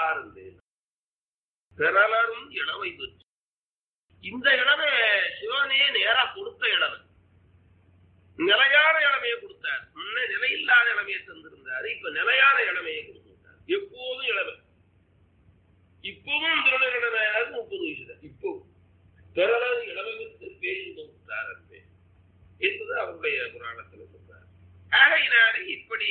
பெறலார் என்றேன் பெறலரும் இளமை பெற்று இந்த இளமை சிவனே நேரா கொடுத்த இளமை நிலையான இளமையை கொடுத்தார் முன்ன நிலையில்லாத இளமையை தந்திருந்தார் இப்ப நிலையான இளமையை கொடுத்திருக்கார் எப்போதும் இளமை இப்பவும் திருநெல்வேலி முப்பது வயசு தான் இப்போ பிறகு இளமை விட்டு பேரின்பம் கொடுத்தார் அன்பே என்பது அவருடைய புராணத்தில் சொல்றார் ஆகையினாலே இப்படி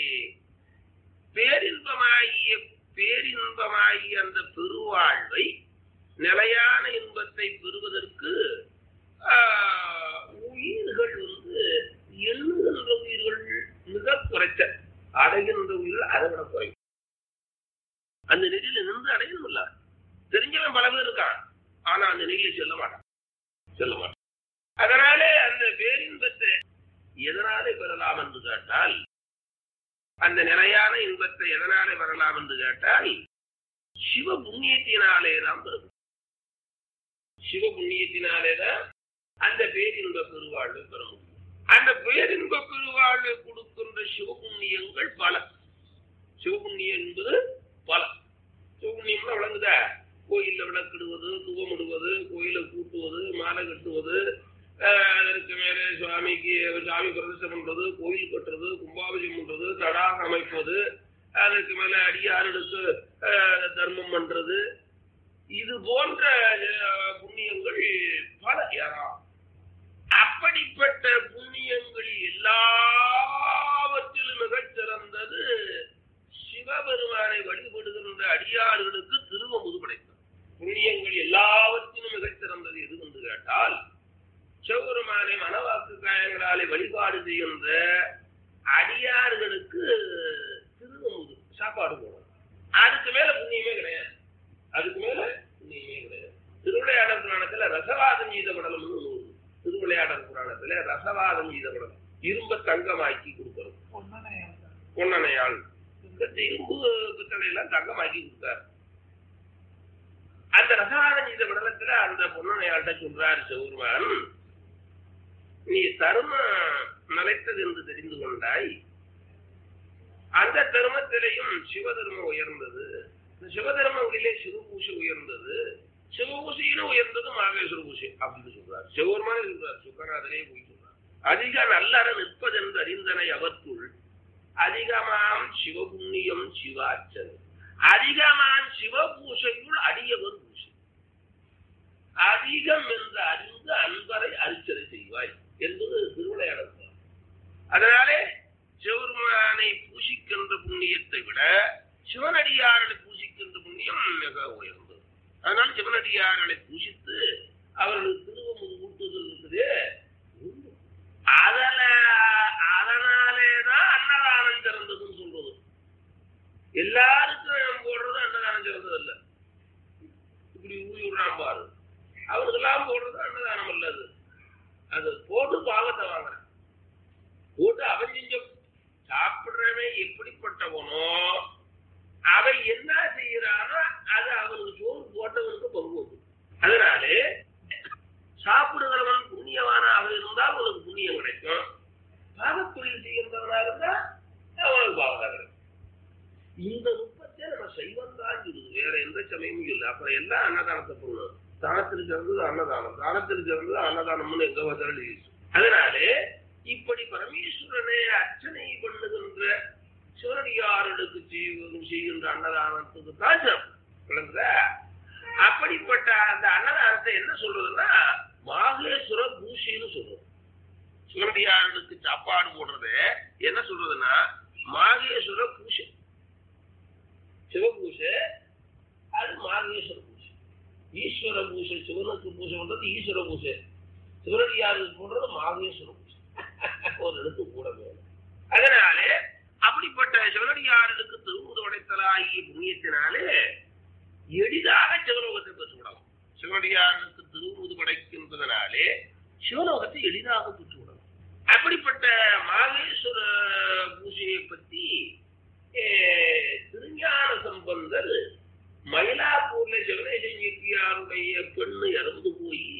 பேரின்பமாகிய பேரின்பமாகிய அந்த பெருவாழ்வை நிலையான இன்பத்தை பெறுவதற்கு ஆஹ், உயிர்கள் வந்து எண்ணுகின்ற உயிர்கள் மிக குறைச்ச அடைகின்ற உயிர்கள் அதை விட குறையும் அந்த நெறியில நின்று அடையணும்ல தெரிஞ்சவன் பல பேர் இருக்கான் ஆனா அந்த நெறியில செல்ல மாட்டான் செல்ல மாட்டான் அதனாலே அந்த பேரின்பத்தை எதனாலே பெறலாம் என்று கேட்டால் அந்த நிலையான இன்பத்தை எதனாலே பெறலாம் என்று கேட்டால் சிவ புண்ணியத்தினாலே தான் பெறும் சிவ புண்ணியத்தினாலே தான் அந்த பேரின்ப பெருவாழ்வை பெற முடியும் அந்த பேரின்ப பெருவாழ்வை கொடுக்கின்ற சிவபுண்ணியங்கள் பல சிவபுண்ணியம் என்பது பல சிவபுண்ணியம்னா விளங்குதா கோயில்ல விளக்கிடுவது துவமிடுவது கோயிலை கூட்டுவது மாலை கட்டுவது ஆஹ், அதற்கு மேலே சுவாமிக்கு சாமி பிரதிஷ்டை பண்றது கோயில் கட்டுறது கும்பாபிஷேகம் பண்றது தடாகம் அமைப்பது அதற்கு மேல அடியார்களுக்கு ஆஹ், தர்மம் பண்றது இது போன்ற ஆஹ், புண்ணியங்கள் பல ஏராளம் அப்படிப்பட்ட புண்ணியங்கள் எல்லாவற்றிலும் மிகச் சிறந்தது சிவபெருமானை வழிபடுகின்ற அடியார்களுக்கு திருவமுது படைத்தார் புண்ணியங்கள் எல்லாவற்றிலும் மிகச் சிறந்தது எது என்று கேட்டால் சிவபெருமானை மனவாக்கு காயங்களாலே வழிபாடு செய்கின்ற அடியார்களுக்கு திருவமுது சாப்பாடு போடணும் அதுக்கு மேல புண்ணியமே கிடையாது அதுக்கு மேல புண்ணியமே கிடையாது திருவிளையாடல் புராணத்துல ரசவாதம் செய்த படலம் நூறு திருவிளையாடல் புராணத்துல ரசவாதம் செய்த படலம் இரும்ப தங்கமாக்கி கொடுக்கறது பொன்னணையாள் இந்த இரும்பு பித்தளை எல்லாம் தங்கமாக்கி கொடுத்தார் அந்த ரசவாதம் செய்த படலத்துல அந்த பொன்னணையாள்கிட்ட சொல்றாரு சிவருமான் நீ தரும நிலைத்தது என்று தெரிந்து கொண்டாய் அந்த தர்மத்திலையும் சிவதர்மம் உயர்ந்தது இந்த சிவதர்மங்களிலே சிவபூஷை உயர்ந்தது சிவபூசையிலும் உயர்ந்தது மாகேஸ்வர பூசை அப்படின்னு சொல்றார் சிவபெருமானே சொல்றார் சுக்கராதனே போய் சொல்றார் அதிக நல்லற நிற்பதென்று அறிந்தனை அவற்றுள் அதிகமாம் சிவபுண்ணியம் சிவாச்சனை அதிகமாம் சிவபூசையுள் அடியவர் பூசை அதிகம் என்று அறிந்து அன்பரை அரிச்சனை செய்வாய் என்பது திருவிளையாடல் அதனாலே சிவருமானை பூசிக்கின்ற புண்ணியத்தை விட சிவனடியார்களை பூசிக்கின்ற புண்ணியம் மிக உயர்ந்தது அதனால சிவனடியார்களை பூசித்து அவர்களுக்கு திருவமுது ஊட்டுதல் இருக்குது அதன அதனாலேதான் அன்னதானம் சிறந்ததுன்னு சொல்றது எல்லாருக்கும் போடுறது அன்னதானம் சிறந்தது இல்ல இப்படி ஊழி விடுறான் பாரு அவருக்கெல்லாம் போடுறது அன்னதானம் இல்ல அது அது போட்டு பாவத்தை வாங்குறேன் போட்டு அவன் செஞ்ச சாப்பிடுறவன் எப்படிப்பட்டவனோ அவன் என்ன செய்யறானோ அது அவனுக்கு சோறு போட்டவனுக்கு பங்கு உண்டு. அதனாலே சாப்பிடுகிறவன் புண்ணியவானாக இருந்தால் அவனுக்கு புண்ணியம் கிடைக்கும் பாவத்தொழில் செய்கின்றவனாக இருந்தா அவனுக்கு பாவம் கிடைக்கும் இந்த நுட்பத்தை நம்ம சைவம் தான் சொல்லுது வேற எந்த சமயமும் இல்லை அப்புறம் எல்லாம் அன்னதானத்தை பண்ணணும் தானத்திற்கு சிறந்தது அன்னதானம் தானத்திற்கு சிறந்தது அன்னதானம்னு எங்க பார்த்தாலும் எழுதி இருக்கு. அதனாலே இப்படி பரமேஸ்வரனை அர்ச்சனை பண்ணுகின்ற சிவனடியார்களுக்கு செய்வ- செய்கின்ற அன்னதானத்துக்கு தான் சிறப்பு விளங்குதா அப்படிப்பட்ட அந்த அன்னதானத்தை என்ன சொல்றதுன்னா மாகேஸ்வர பூஷைன்னு சொல்றோம் சிவனடியார்களுக்கு சாப்பாடு போடுறது என்ன சொல்றதுன்னா மாகேஸ்வர பூஷை சிவபூஷை அது மாகேஸ்வர பூஷை ஈஸ்வர பூஷை சிவனுக்கு பூஜை பண்றது ஈஸ்வர பூஷை சிவனடியாருக்கு போடுறது மாகேஸ்வர பூஷை ஒரு இடத்து கூட வேணும் அதனாலே அப்படிப்பட்ட சிவனடியார்களுக்கு திருமுது உடைத்தலாகிய புண்ணியத்தினாலே எளிதாக சிவலோகத்தை பெற்றுவிடலாம் சிவனடியார்களுக்கு திருமுது படைக்கின்றதுனாலே சிவலோகத்தை எளிதாக பெற்றுவிடலாம் அப்படிப்பட்ட மாகேஸ்வர பூஜையை பற்றி அஹ், திருஞான சம்பந்தர் மயிலாப்பூர்ல சிவனேசன் செட்டியாருடைய பெண்ணு இறந்து போய்